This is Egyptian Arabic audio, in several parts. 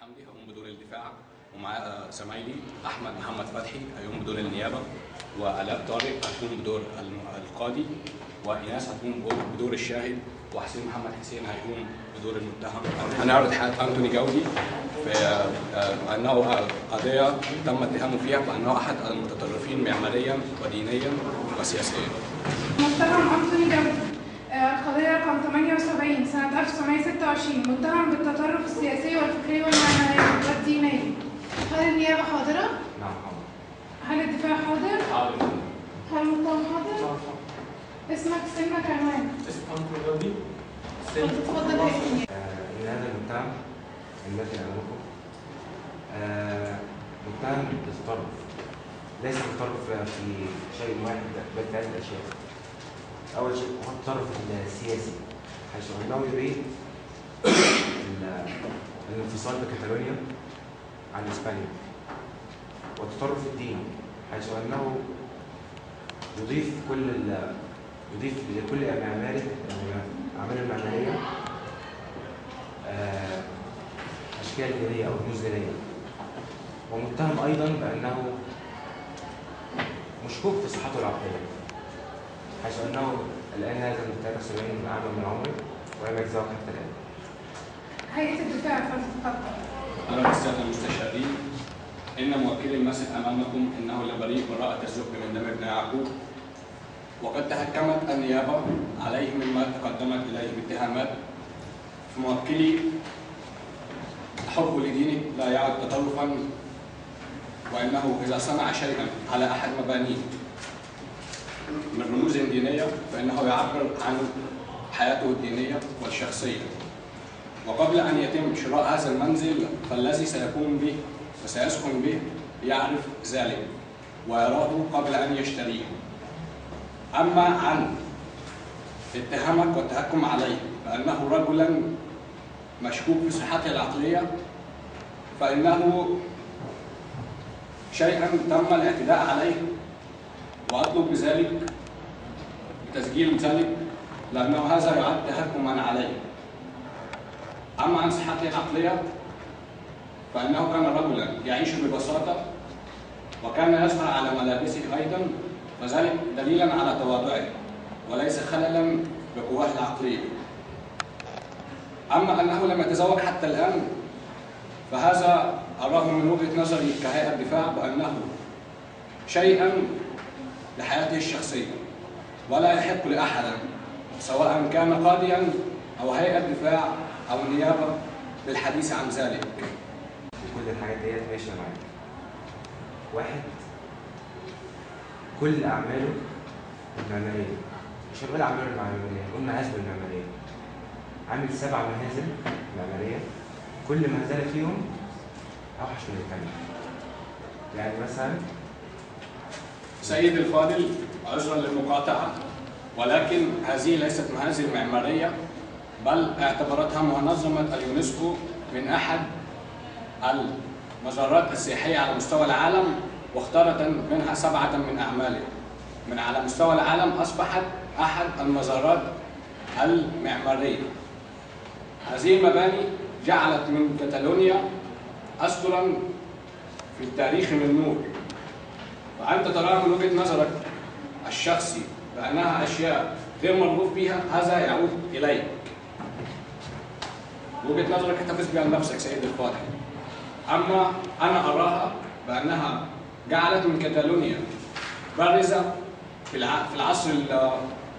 حمدي هيقوم بدور الدفاع ومعاه زمايلي احمد محمد فتحي هيقوم بدور النيابه والاء طارق هتقوم بدور الم- القاضي وايناس هتقوم بدور الشاهد وحسين محمد حسين هيقوم بدور المتهم هنعرض حياه انتوني جودي في آه، انه قضيه تم اتهامه فيها بانه احد المتطرفين معماريا ودينيا وسياسيا متهم أنتوني جودي آه، القضية رقم 78 سنة 1926 متهم بالتطرف السياسي والفكري والمعنوي والديني هل النيابة حاضرة؟ نعم حاضر هل الدفاع حاضر؟ حاضر هل المتهم حاضر؟ اسمك سنك عنوان اتفضل يا اسمي آه، إن هذا المتهم الذي أمامكم آه، متهم بالتطرف ليس التطرف في شيء واحد بل في عدة أشياء أول شيء هو التطرف السياسي حيث أنه يريد ال- الانفصال بكتالونيا عن إسبانيا والتطرف الديني حيث أنه يضيف كل ال- يضيف لكل معماري أعماله المعمارية آه، أشكال دينية أو رموز دينية ومتهم أيضا بأنه مشكوك في صحته العقلية حيث أنه الآن هذا من 73 عاما من عمره ولم يتزوج حتى الآن هيئة الدفاع فلتتفضل أنا السادة المستشارين إن موكلي المسك أمامكم إنه لبريء براءة الزهد من دم ابن يعقوب وقد تحكمت النيابة عليه مما تقدمت إليه باتهامات فموكلي حبه لدينه لا يعد تطرفا وإنه إذا صنع شيئا على أحد مبانيه من رموز دينية فإنه يعبر عن حياته الدينية والشخصية وقبل أن يتم شراء هذا المنزل فالذي سيقوم به وسيسكن به يعرف ذلك ويراه قبل أن يشتريه أما عن اتهامك والتهكم عليه بأنه رجلا مشكوك في صحته العقلية فإنه شيئا تم الاعتداء عليه وأطلب بذلك بتسجيل ذلك لأنه هذا يعد تهكما عليه أما عن صحته العقلية فإنه كان رجلا يعيش ببساطة وكان يسهر على ملابسه أيضا فذلك دليلا على تواضعه وليس خللا بقواه العقلية أما أنه لم يتزوج حتى الآن فهذا أراه من وجهة نظري كهيئة دفاع بأنه شيئا لحياته الشخصية ولا يحق لأحد سواء كان قاضيا أو هيئة دفاع أو النيابة للحديث عن ذلك وكل الحاجات ديت ماشية معاك واحد كل أعماله المعمارية مش هنقول أعماله المعمارية نقول منازله المعمارية عامل سبع منازل معمارية كل منزلة فيهم أوحش من الثانية يعني مثلا سيد الفاضل عذرا للمقاطعة ولكن هذه ليست منازل معمارية بل اعتبرتها منظمة اليونسكو من أحد المزارات السياحية على مستوى العالم واختارت منها سبعة من أعمالها من على مستوى العالم أصبحت أحد المزارات المعمارية هذه المباني جعلت من كتالونيا أسطرا في التاريخ من نور وأنت تراها من وجهة نظرك الشخصي بأنها أشياء غير مرغوب بها هذا يعود إليك وجهة نظرك احتفظ بها لنفسك سيد الفاضل أما أنا أراها بأنها جعلت من كتالونيا بارزة في الع- في العصر ال-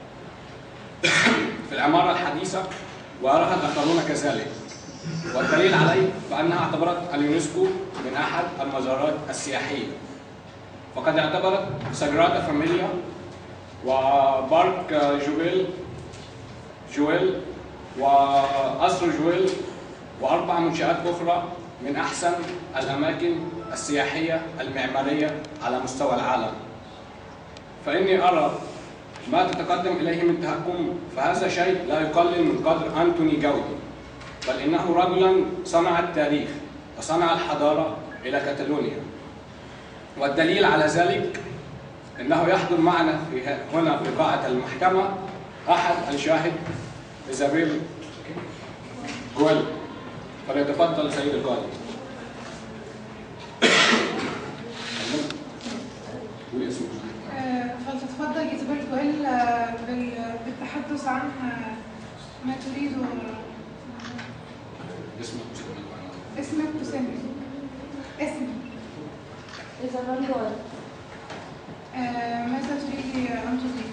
في العمارة الحديثة وأراها الآخرون كذلك والدليل عليه بأنها اعتبرت اليونسكو من أحد المزارات السياحية فقد اعتبرت ساجرادا فاميليا وبارك جويل جويل وقصر جويل وأربع منشآت أخرى من أحسن الأماكن السياحية المعمارية على مستوى العالم فإني أرى ما تتقدم إليه من تهكم فهذا شيء لا يقلل من قدر أنتوني جودي بل إنه رجلا صنع التاريخ وصنع الحضارة إلى كتالونيا والدليل على ذلك انه يحضر معنا في ه- هنا في قاعه المحكمه احد الشاهد ايزابيل جويل فليتفضل سيد القاضي أوصى عنها ما تريد اسمك وسنك وعنوانك. اسمك وسنك اسمي إذا عنوان آه، ماذا تريد أن تضيف؟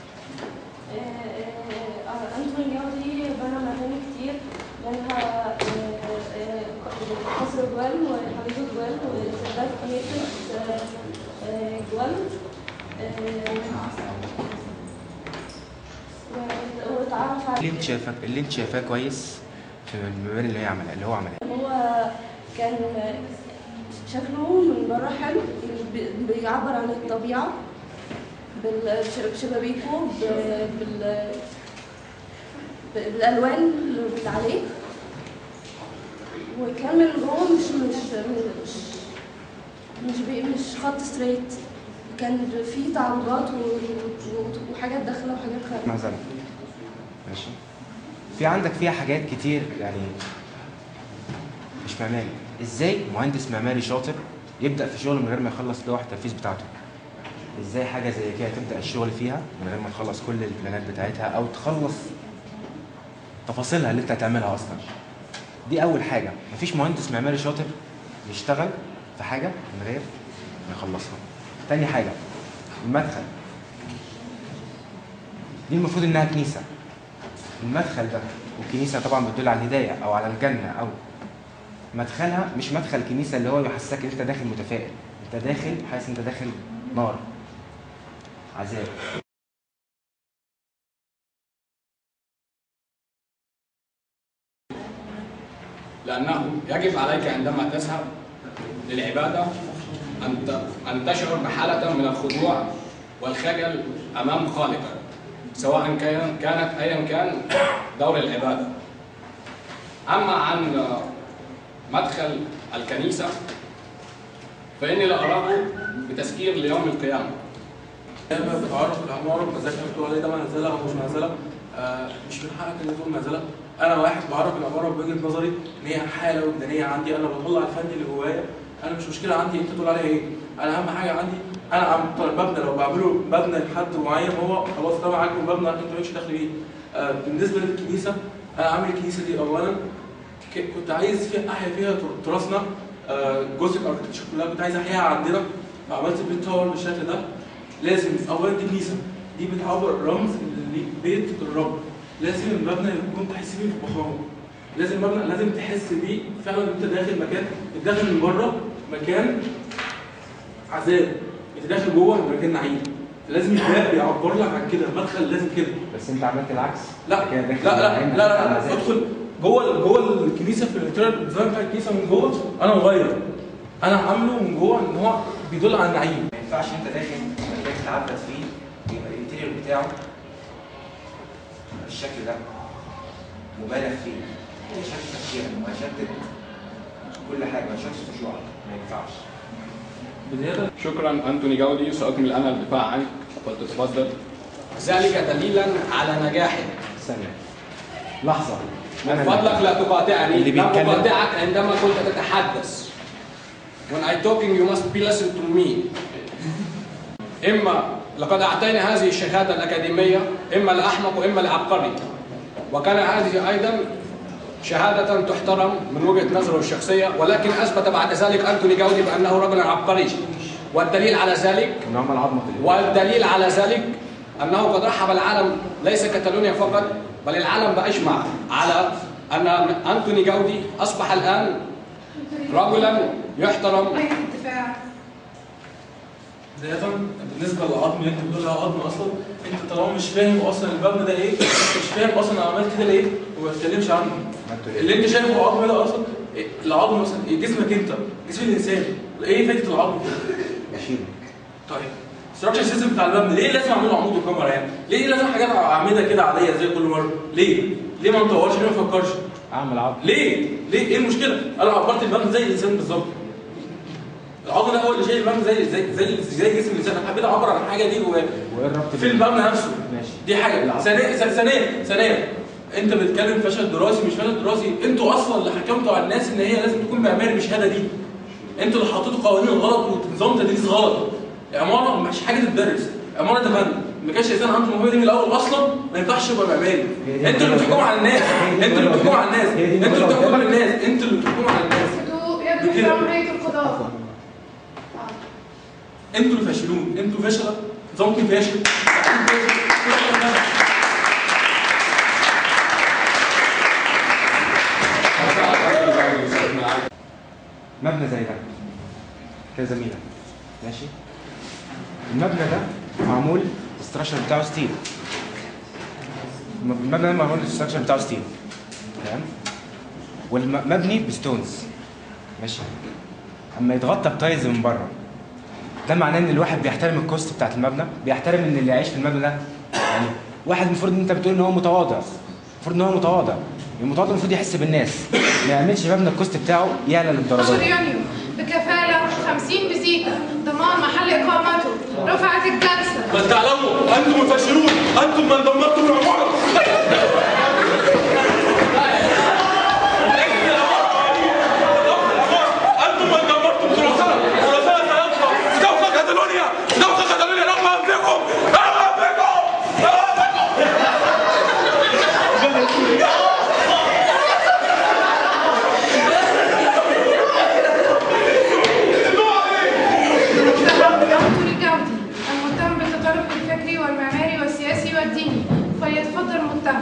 أنتوني جودي بنى مباني كتير منها آه، آه، قصر جوال وحديقة جوال وسدات كنيسة آه، جوال آه، و- واتعرف اللي على انت شايفاه اللي انت شايفاه كويس في المباني اللي هي عملها اللي هو عملها هو كان شكله من بره حلو بي- بيعبر عن الطبيعة بال- بشبابيكه ب- بال ب- بالألوان اللي عليه وكان من جوه مش مش مش مش, بي مش خط ستريت كان فيه تعرضات و- و- وحاجات داخلة وحاجات خارجة معزلة ماشي في عندك فيها حاجات كتير يعني مش معماري ازاي مهندس معماري شاطر يبدا في شغل من غير ما يخلص لوحه التنفيذ بتاعته ازاي حاجه زي كده تبدا الشغل فيها من غير ما تخلص كل البلانات بتاعتها او تخلص تفاصيلها اللي انت هتعملها اصلا دي اول حاجه مفيش مهندس معماري شاطر يشتغل في حاجه من غير ما يخلصها تاني حاجه المدخل دي المفروض انها كنيسه المدخل ده والكنيسه طبعا بتدل على الهدايه او على الجنه او مدخلها مش مدخل كنيسه اللي هو يحسسك ان انت داخل متفائل انت داخل حاسس انت داخل نار عذاب لأنه يجب عليك عندما تذهب للعبادة أن ت- أن تشعر بحالة من الخضوع والخجل أمام خالقك سواء كان كانت أيا كان دور العبادة أما عن مدخل الكنيسة فإني لا أراه بتذكير ليوم القيامة لما بتعرف العماره بمزاج انت بتقول عليه ده منزله او مش منزله آه مش من حقك ان تقول منزله انا واحد بعرف العماره بوجهه نظري ان هي حاله وجدانيه عندي انا بطلع الفن اللي جوايا انا مش مشكله عندي انت تقول عليها ايه انا اهم حاجه عندي انا عم المبنى لو بعمله مبنى لحد معين هو خلاص ده معاك مبنى انت مالكش دخل بيه آه بالنسبه للكنيسه انا عامل الكنيسه دي اولا ك- كنت عايز فيها احيا فيها تر- تراثنا آه، جزء الاركتشر كلها كنت عايز احياها عندنا فعملت بيت تاور بالشكل ده لازم اولا دي كنيسه دي بتعبر رمز لبيت الرب لازم المبنى يكون تحس بيه بفخامه لازم المبنى لازم تحس بيه فعلا انت داخل مكان انت داخل من بره مكان عذاب انت داخل جوه مكان نعيم لازم الباب يعبر لك عن كده المدخل لازم كده بس انت عملت العكس لا كده لا داخل لا عين لا لا, على لا. مزاج. ادخل جوه جوه الكنيسه في الانتيريور ديزاين بتاع الكنيسه من جوه انا مغير انا عامله من جوه ان هو بيدل على النعيم ما ينفعش انت داخل محتاج تعبد فيه يبقى الانتيريور بتاعه بالشكل ده مبالغ فيه هيشتت تفكيرك وهيشتت كل حاجه وهيشتت خشوعك ما ينفعش بزياده شكرا أنتوني جودي سأكمل أنا الدفاع عنك فلتتفضل ذلك دليلا على نجاحك ثانيه لحظه من فضلك لا تقاطعني اللي لم بيتكلم- أقاطعك عندما كنت تتحدث When I talking you must be listen to me إما لقد أعطينا هذه الشهادة الأكاديمية إما الأحمق وإما العبقري وكان هذه أيضا شهادة تحترم من وجهة نظره الشخصية ولكن أثبت بعد ذلك أنتوني جودي بأنه رجل عبقري والدليل على ذلك ان هم العظمه في الإيد. والدليل على ذلك أنه قد رحب العالم ليس كتالونيا فقط بل العالم بأجمع على أن أنتوني جودي أصبح الآن رجلا يحترم أين الدفاع؟ بداية بالنسبة للعظم اللي انت بتقول عليها عظم اصلا انت طالما مش فاهم اصلا المبنى ده ايه انت مش فاهم اصلا انا عملت كده ليه وما بتتكلمش عنه ما انتوا ليه؟ اللي انت شايفه عظم ده اصلا إيه؟ العظم مثلا إيه؟ جسمك انت جسم الانسان ايه فايدة العظم بشيل طيب الستراكشر سيستم بتاع المبنى ليه لازم اعمل له عمود وكاميرا يعني؟ ليه لازم حاجات اعملها كده عاديه زي كل مره؟ ليه؟ ليه ما نطورش؟ ليه ما نفكرش؟ اعمل عظم ليه؟ ليه؟ ايه المشكله؟ انا عبرت المبنى زي الانسان بالظبط. العظم ده هو اللي شايل المبنى زي زي زي زي جسم الانسان، انا حبيت اعبر عن الحاجه دي جواه. وايه الربط في المبنى نفسه. ماشي دي حاجه ثانيا ثانيا ثانيا انت بتتكلم فشل دراسي مش فشل دراسي انتوا اصلا اللي حكمتوا على الناس ان هي لازم تكون معماري بالشهاده دي انتوا اللي حطيتوا قوانين غلط ونظام تدريس غلط عماره مش حاجه تدرس عماره ده فن ما كانش الانسان عنده الموهبه دي من الاول اصلا ما ينفعش يبقى معماري انتوا اللي بتحكموا على الناس انتوا اللي بتحكموا على الناس انتوا اللي بتحكموا على الناس انتوا اللي بتحكموا على الناس هدوء يجب احترام هيئة القضاء انتوا اللي فاشلون انتوا فاشله نظامكم فاشل تعليم فاشل. مبنى زي ده كده زميلة ماشي المبنى ده معمول الاستراكشر بتاعه ستيل المبنى ده معمول الاستراكشر بتاعه ستيل تمام والمبني بستونز ماشي اما يتغطى بتايلز من بره ده معناه ان الواحد بيحترم الكوست بتاعت المبنى بيحترم ان اللي يعيش في المبنى ده يعني واحد المفروض ان انت بتقول ان هو متواضع المفروض ان هو متواضع المتواضع المفروض يحس بالناس ما يعملش مبنى الكوست بتاعه يعلى للدرجه 12 دي يونيو بكفالة 50 بزيكا ضمان محل إقامته رفعت الجلسة بل تعلموا انتم الفاشلون انتم من دمرتم العماره انتم من دمرتم تراثنا تراثنا سيبقى سوف كاتالونيا سوف كاتالونيا رغم انفكم رغم انفكم رغم انفكم المتهم بأنطوني جودي المتهم بالتطرف الفكري والمعماري والسياسي والديني فليتفضل المتهم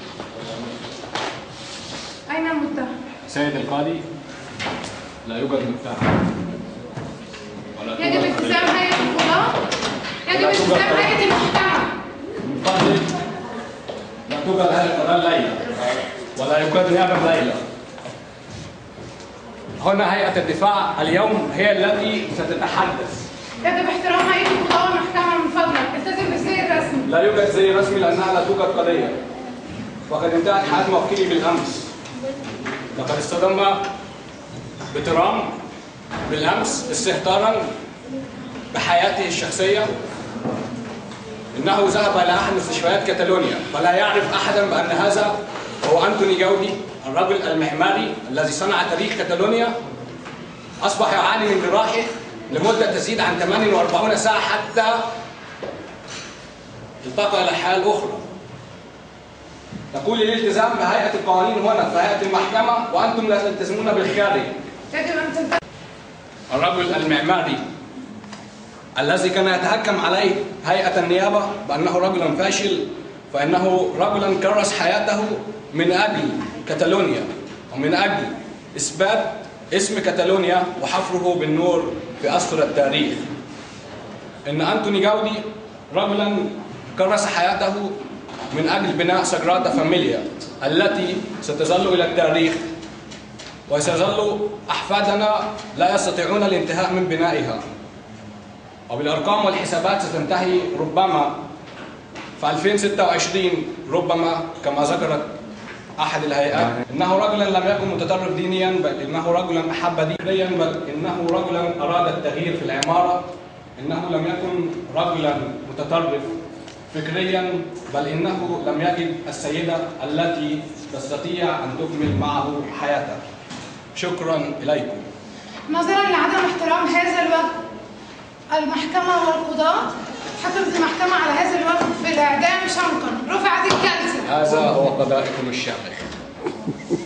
أين المتهم؟ سيد القاضي لا يوجد متهم ولا يجب توجد التزام طريقة. هيئة القضاء يجب لا توجد التزام طريقة. هيئة المحكمة القاضي لا توجد هيئة قضاء ليلى ولا يوجد نيابة ليلى هنا هيئة الدفاع اليوم هي التي ستتحدث يجب احترام هيئة القضاء والمحكمة من فضلك التزم بالزي الرسمي لا يوجد زي رسمي لأنها لا توجد قضية وقد انتهت حياة موكلي بالأمس لقد اصطدم بترام بالأمس استهتارا بحياته الشخصية إنه ذهب إلى أحد مستشفيات كاتالونيا فلا يعرف أحدا بأن هذا هو أنتوني جودي الرجل المعماري الذي صنع تاريخ كاتالونيا أصبح يعاني من جراحه لمدة تزيد عن 48 ساعة حتى التقى إلى الحياة الأخرى تقول الالتزام بهيئة القوانين هنا في هيئة المحكمة وأنتم لا تلتزمون بالخارج يجب أن تنتهي الرجل المعماري الذي كان يتهكم عليه هيئة النيابة بأنه رجل فاشل فإنه رجلا كرس حياته من أجل كاتالونيا ومن أجل إثبات اسم كاتالونيا وحفره بالنور في أسطر التاريخ إن أنتوني جودي رجلا كرس حياته من أجل بناء سجرادا فاميليا التي ستظل إلى التاريخ وسيظل أحفادنا لا يستطيعون الانتهاء من بنائها وبالأرقام والحسابات ستنتهي ربما في 2026 ربما كما ذكرت أحد الهيئات إنه رجلا لم يكن متطرف دينيا بل إنه رجلا أحب دينيا بل إنه رجلا أراد التغيير في العمارة إنه لم يكن رجلا متطرف فكريا بل إنه لم يجد السيدة التي تستطيع أن تكمل معه حياته شكرا إليكم نظرا لعدم احترام هذا الوجه المحكمة والقضاء حكمت المحكمة على هذا الوجه بالإعدام شنقا رفعت الجلسة هذا هو قضائكم الشامخ